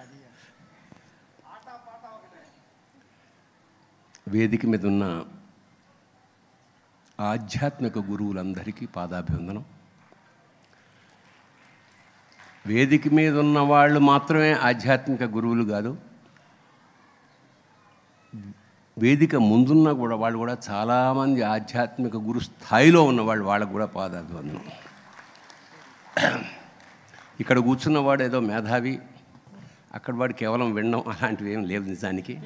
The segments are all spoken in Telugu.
వేదిక మీద ఉన్న ఆధ్యాత్మిక గురువులందరికీ పాదాభివందనం వేదిక మీద ఉన్న వాళ్ళు మాత్రమే ఆధ్యాత్మిక గురువులు కాదు వేదిక ముందున్న కూడా వాళ్ళు కూడా చాలామంది ఆధ్యాత్మిక గురు స్థాయిలో ఉన్నవాళ్ళు వాళ్ళకు కూడా పాదాభివందనం ఇక్కడ కూర్చున్నవాడు ఏదో మేధావి అక్కడ వాడు కేవలం వినడం అలాంటివి ఏం లేవు నిజానికి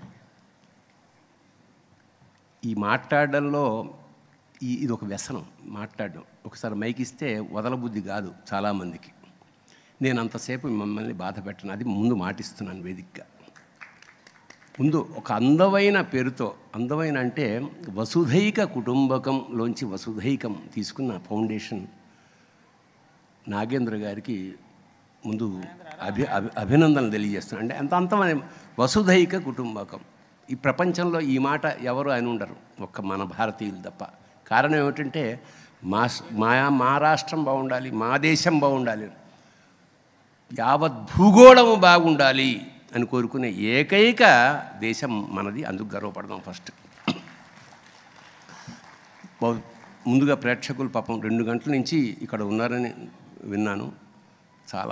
ఈ మాట్లాడడంలో ఈ ఇది ఒక వ్యసనం మాట్లాడడం ఒకసారి మైక్ ఇస్తే వదలబుద్ధి కాదు చాలామందికి నేను అంతసేపు మమ్మల్ని బాధ పెట్టను అది ముందు మాటిస్తున్నాను వేదికగా ముందు ఒక అందమైన పేరుతో అందమైన అంటే వసుధైక కుటుంబకంలోంచి వసుధైకం తీసుకున్న ఫౌండేషన్ నాగేంద్ర గారికి ముందు అభి అభి అభినందనలు తెలియజేస్తున్నాను అంటే అంత అంతమైన వసుధైక కుటుంబకం ఈ ప్రపంచంలో ఈ మాట ఎవరు అని ఉండరు ఒక్క మన భారతీయులు తప్ప కారణం ఏమిటంటే మా మా మా రాష్ట్రం బాగుండాలి మా దేశం బాగుండాలి యావత్ భూగోళము బాగుండాలి అని కోరుకునే ఏకైక దేశం మనది అందుకు గర్వపడదాం ఫస్ట్ బహు- ముందుగా ప్రేక్షకులు పాపం రెండు గంటల నుంచి ఇక్కడ ఉన్నారని విన్నాను చాలా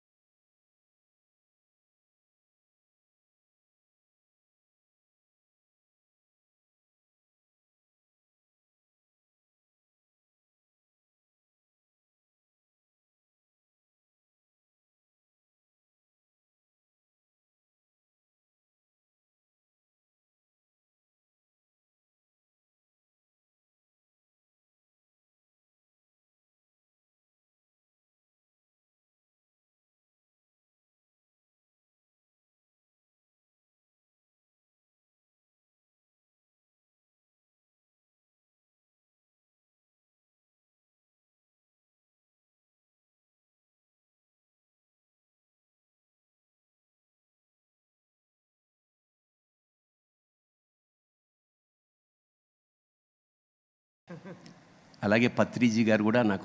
అలాగే పత్రిజీ గారు కూడా నాకు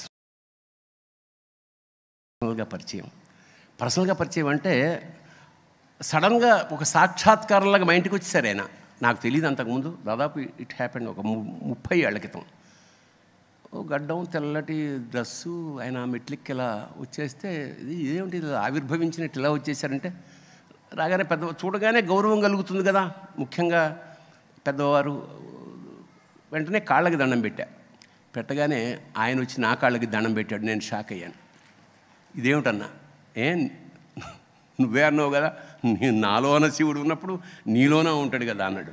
పర్సనల్గా పరిచయం పర్సనల్గా పరిచయం అంటే సడన్గా ఒక సాక్షాత్కారంలాగా మా ఇంటికి వచ్చేసారు ఆయన నాకు తెలియదు అంతకుముందు దాదాపు ఇట్ హ్యాపెండ్ ఒక ము- ముప్పై ఏళ్ల క్రితం ఓ గడ్డం తెల్లటి డ్రస్సు ఆయన మెట్లికి ఇలా వచ్చేస్తే ఇది ఇదేమిటి ఇలా ఆవిర్భవించినట్టు ఇలా వచ్చేసారంటే రాగానే పెద్ద చూడగానే గౌరవం కలుగుతుంది కదా ముఖ్యంగా పెద్దవారు వెంటనే కాళ్ళకి దండం పెట్టా పెట్టగానే ఆయన వచ్చి నా కాళ్ళకి దండం పెట్టాడు నేను షాక్ అయ్యాను ఇదేమిటన్నా ఏ నువ్వే అన్నావు కదా నీ నాలోన శివుడు ఉన్నప్పుడు నీలోనే ఉంటాడు కదా అన్నాడు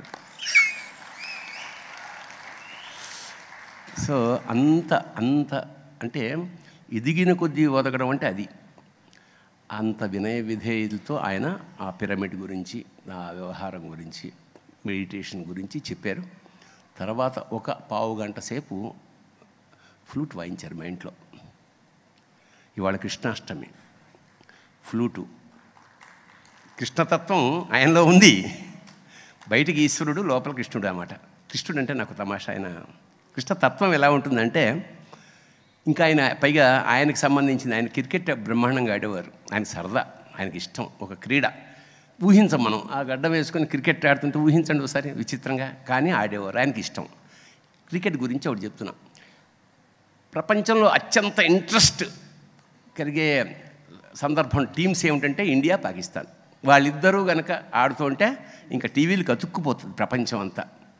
సో అంత అంత అంటే ఎదిగిన కొద్దీ ఒదగడం అంటే అది అంత వినయ విధేయులతో ఆయన ఆ పిరమిడ్ గురించి ఆ వ్యవహారం గురించి మెడిటేషన్ గురించి చెప్పారు తర్వాత ఒక పావు గంట సేపు ఫ్లూట్ వాయించారు మా ఇంట్లో ఇవాళ కృష్ణాష్టమి ఫ్లూటు కృష్ణతత్వం ఆయనలో ఉంది బయటికి ఈశ్వరుడు లోపల కృష్ణుడు అన్నమాట కృష్ణుడు అంటే నాకు తమాషా ఆయన కృష్ణతత్వం ఎలా ఉంటుందంటే ఇంకా ఆయన పైగా ఆయనకు సంబంధించిన ఆయన క్రికెట్ బ్రహ్మాండంగా ఆడేవారు ఆయన సరదా ఆయనకి ఇష్టం ఒక క్రీడ ఊహించం మనం ఆ గడ్డ వేసుకొని క్రికెట్ ఆడుతుంటే ఊహించండి ఒకసారి విచిత్రంగా కానీ ఆడేవారు ఆయనకి ఇష్టం క్రికెట్ గురించి ఒకటి చెప్తున్నా ప్రపంచంలో అత్యంత ఇంట్రెస్ట్ కలిగే సందర్భం టీమ్స్ ఏమిటంటే ఇండియా పాకిస్తాన్ వాళ్ళిద్దరూ కనుక ఆడుతుంటే ఇంకా టీవీలకు అతుక్కుపోతుంది ప్రపంచం అంతా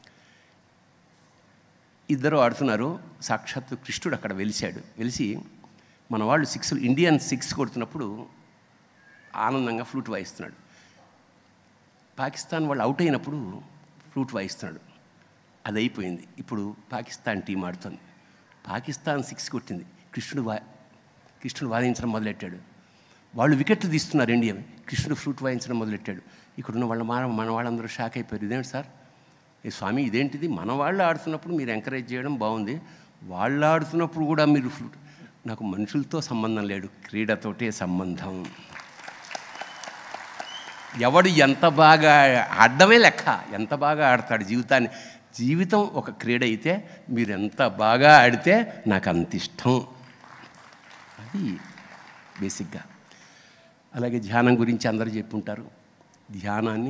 ఇద్దరు ఆడుతున్నారు సాక్షాత్తు కృష్ణుడు అక్కడ వెలిశాడు వెలిసి మన వాళ్ళు సిక్స్ ఇండియన్ సిక్స్ కొడుతున్నప్పుడు ఆనందంగా ఫ్లూట్ వాయిస్తున్నాడు పాకిస్తాన్ వాళ్ళు అవుట్ అయినప్పుడు ఫ్లూట్ వాయిస్తున్నాడు అది అయిపోయింది ఇప్పుడు పాకిస్తాన్ టీం ఆడుతుంది పాకిస్తాన్ సిక్స్ కొట్టింది కృష్ణుడు వా కృష్ణుడు వాదించడం మొదలెట్టాడు వాళ్ళు వికెట్లు తీస్తున్నారు ఇండియా కృష్ణుడు ఫ్లూట్ వాయించడం మొదలెట్టాడు ఇక్కడున్న వాళ్ళ మన మన వాళ్ళందరూ షాక్ అయిపోయారు ఇదేంటి సార్ ఏ స్వామి ఇదేంటిది మన వాళ్ళు ఆడుతున్నప్పుడు మీరు ఎంకరేజ్ చేయడం బాగుంది వాళ్ళు ఆడుతున్నప్పుడు కూడా మీరు ఫ్లూట్ నాకు మనుషులతో సంబంధం లేడు క్రీడతోటే సంబంధం ఎవడు ఎంత బాగా ఆడడమే లెక్క ఎంత బాగా ఆడతాడు జీవితాన్ని జీవితం ఒక క్రీడ అయితే మీరు ఎంత బాగా ఆడితే నాకు అంత ఇష్టం అది బేసిక్గా అలాగే ధ్యానం గురించి అందరూ చెప్పుంటారు ధ్యానాన్ని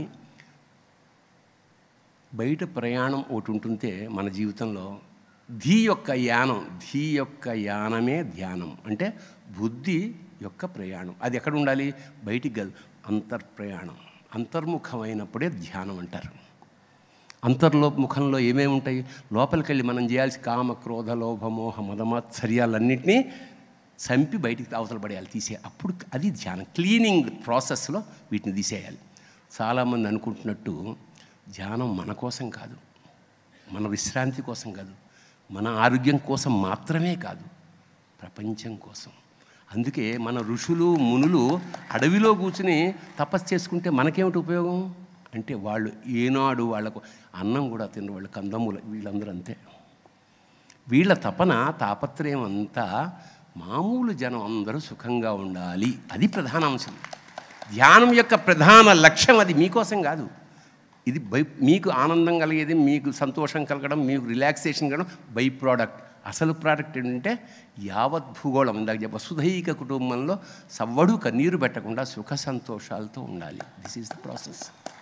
బయట ప్రయాణం ఒకటి ఉంటుంటే మన జీవితంలో ధీ యొక్క యానం ధీ యొక్క యానమే ధ్యానం అంటే బుద్ధి యొక్క ప్రయాణం అది ఎక్కడ ఉండాలి బయటికి కాదు అంతర్ప్రయాణం అంతర్ముఖమైనప్పుడే ధ్యానం అంటారు అంతర్లో ముఖంలో ఏమేమి ఉంటాయి లోపలికి వెళ్ళి మనం చేయాల్సి కామ క్రోధ లోభ మోహ మదమాత్సర్యాలన్నింటినీ చంపి బయటికి అవతల పడేయాలి తీసే అప్పుడు అది ధ్యానం క్లీనింగ్ ప్రాసెస్లో వీటిని తీసేయాలి చాలామంది అనుకుంటున్నట్టు ధ్యానం మన కోసం కాదు మన విశ్రాంతి కోసం కాదు మన ఆరోగ్యం కోసం మాత్రమే కాదు ప్రపంచం కోసం అందుకే మన ఋషులు మునులు అడవిలో కూర్చుని తపస్సు చేసుకుంటే మనకేమిటి ఉపయోగం అంటే వాళ్ళు ఏనాడు వాళ్ళకు అన్నం కూడా తినరు వాళ్ళు కందమూల వీళ్ళందరూ అంతే వీళ్ళ తపన తాపత్రయం అంతా మామూలు జనం అందరూ సుఖంగా ఉండాలి అది ప్రధాన అంశం ధ్యానం యొక్క ప్రధాన లక్ష్యం అది మీకోసం కాదు ఇది బై మీకు ఆనందం కలిగేది మీకు సంతోషం కలగడం మీకు రిలాక్సేషన్ కలగడం బై ప్రోడక్ట్ అసలు ప్రోడక్ట్ ఏంటంటే యావత్ భూగోళం ఇందాక చెప్ప వసుధైక కుటుంబంలో సవ్వడు కన్నీరు పెట్టకుండా సుఖ సంతోషాలతో ఉండాలి దిస్ ఈజ్ ద ప్రాసెస్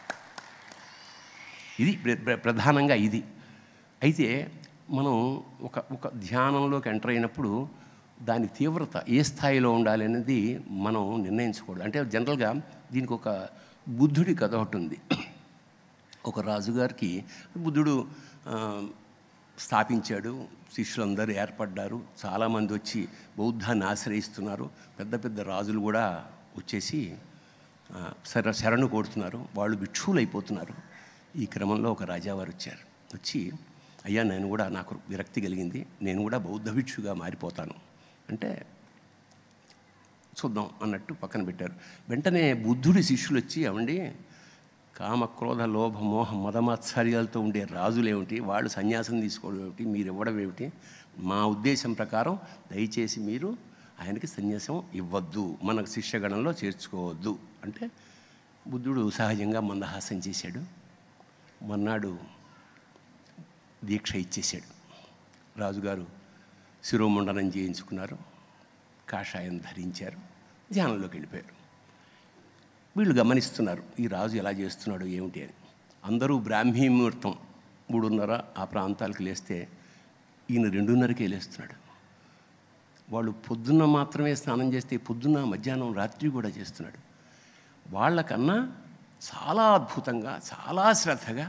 ఇది ప్ర- ప్ర- ప్రధానంగా ఇది అయితే మనం ఒక ఒక ధ్యానంలోకి ఎంటర్ అయినప్పుడు దాని తీవ్రత ఏ స్థాయిలో ఉండాలి అనేది మనం నిర్ణయించకూడదు అంటే జనరల్గా దీనికి ఒక బుద్ధుడి కథ ఒకటి ఉంది ఒక రాజుగారికి బుద్ధుడు ఆ, స్థాపించాడు శిష్యులందరూ ఏర్పడ్డారు చాలామంది వచ్చి బౌద్ధాన్ని ఆశ్రయిస్తున్నారు పెద్ద పెద్ద రాజులు కూడా వచ్చేసి ఆ, శర శరణు కోరుతున్నారు వాళ్ళు భిక్షువులు అయిపోతున్నారు ఈ క్రమంలో ఒక రాజావారు వచ్చారు వచ్చి అయ్యా నేను కూడా నాకు విరక్తి కలిగింది నేను కూడా బౌద్ధ భిక్షుగా మారిపోతాను అంటే చూద్దాం అన్నట్టు పక్కన పెట్టారు వెంటనే బుద్ధుడి శిష్యులు వచ్చి అవండి కామ క్రోధ లోభ మోహ మదమాత్సర్యాలతో ఉండే రాజులేమిటి వాళ్ళు సన్యాసం తీసుకోవడం ఏమిటి మీరు ఇవ్వడం ఏమిటి మా ఉద్దేశం ప్రకారం దయచేసి మీరు ఆయనకి సన్యాసం ఇవ్వద్దు మన శిష్యగణంలో చేర్చుకోవద్దు అంటే బుద్ధుడు సహజంగా మందహాసం చేశాడు మర్నాడు దీక్ష ఇచ్చేశాడు రాజుగారు శిరోమండనం చేయించుకున్నారు కాషాయం ధరించారు ధ్యానంలోకి వెళ్ళిపోయారు వీళ్ళు గమనిస్తున్నారు ఈ రాజు ఎలా చేస్తున్నాడు ఏమిటి అని అందరూ బ్రాహ్మీ ముహూర్తం మూడున్నర ఆ ప్రాంతాలకు లేస్తే ఈయన రెండున్నరకే లేస్తున్నాడు వాళ్ళు పొద్దున్న మాత్రమే స్నానం చేస్తే పొద్దున్న మధ్యాహ్నం రాత్రి కూడా చేస్తున్నాడు వాళ్ళకన్నా చాలా అద్భుతంగా చాలా శ్రద్ధగా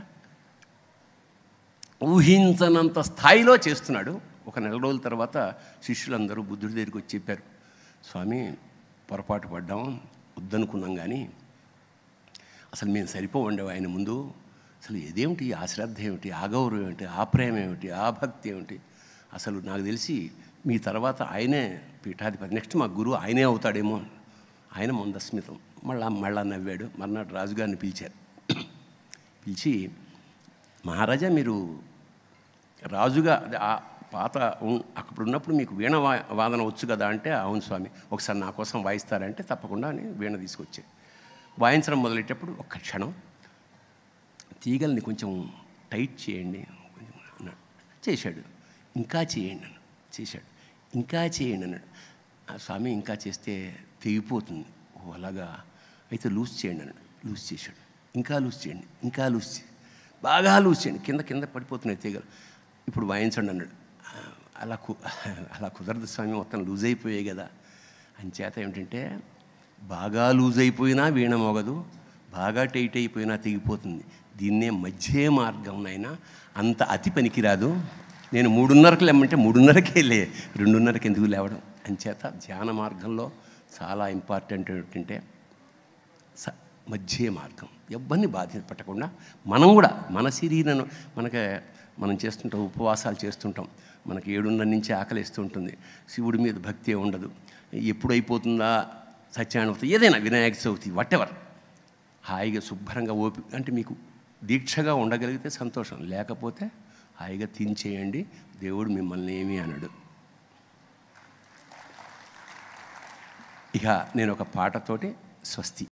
ఊహించనంత స్థాయిలో చేస్తున్నాడు ఒక నెల రోజుల తర్వాత శిష్యులందరూ బుద్ధుడి దగ్గరికి వచ్చి చెప్పారు స్వామి పొరపాటు పడ్డాం వద్దనుకున్నాం కానీ అసలు మేము సరిపోవండి ఆయన ముందు అసలు ఇదేమిటి ఆ శ్రద్ధ ఏమిటి ఆ గౌరవం ఏమిటి ఆ ప్రేమ ఏమిటి ఆ భక్తి ఏమిటి అసలు నాకు తెలిసి మీ తర్వాత ఆయనే పీఠాధిపతి నెక్స్ట్ మా గురువు ఆయనే అవుతాడేమో ఆయన మందస్మితం మళ్ళా మళ్ళా నవ్వాడు మర్నాడు రాజుగారిని పిలిచారు పిలిచి మహారాజా మీరు రాజుగా అదే ఆ పాత ఉన్- అక్కడ ఉన్నప్పుడు మీకు వీణ వా వాదన వచ్చు కదా అంటే అవును స్వామి ఒకసారి నా కోసం వాయిస్తారంటే తప్పకుండా అని వీణ తీసుకొచ్చే వాయించడం మొదలెట్టేటప్పుడు ఒక్క క్షణం తీగల్ని కొంచెం టైట్ చేయండి కొంచెం అన్నాడు చేశాడు ఇంకా చేయండి అన్నాడు చేశాడు ఇంకా చేయండి అన్నాడు "ఆ, స్వామి ఇంకా చేస్తే తెగిపోతుంది ఓ అలాగా అయితే లూజ్ చేయండి అన్నాడు లూజ్ చేశాడు ఇంకా లూజ్ చేయండి ఇంకా లూజ్ చేయండి బాగా లూజ్ చేయండి కింద కింద పడిపోతున్నాయి తీగలు ఇప్పుడు వాయించండి అన్నాడు "ఆ, అలా కు అలా కుదరదు స్వామి మొత్తం లూజ్ అయిపోయాయి కదా అంచేత ఏమిటంటే బాగా లూజ్ అయిపోయినా వీణ మోగదు బాగా టైట్ అయిపోయినా తెగిపోతుంది దీన్నే మధ్య మార్గం అయినా అంత అతి పనికిరాదు నేను మూడున్నరకు లేమంటే మూడున్నరకే లే రెండున్నరకి ఎందుకు లేవడం అంచేత ధ్యాన మార్గంలో చాలా ఇంపార్టెంట్ ఏంటంటే స మధ్య మార్గం ఎవరిని బాధ్యత పెట్టకుండా మనం కూడా మన శరీరం మనకి మనం చేస్తుంటాం ఉపవాసాలు చేస్తుంటాం మనకి ఏడున్నర నుంచి ఆకలిస్తూ ఉంటుంది శివుడి మీద భక్తి ఉండదు ఎప్పుడు అయిపోతుందా సత్యానుభూతి ఏదైనా వినాయక చవితి వాటెవర్ హాయిగా శుభ్రంగా ఓపి అంటే మీకు దీక్షగా ఉండగలిగితే సంతోషం లేకపోతే హాయిగా తినిచేయండి దేవుడు మిమ్మల్ని ఏమీ అనడు ఇక నేను ఒక పాటతోటి స్వస్తి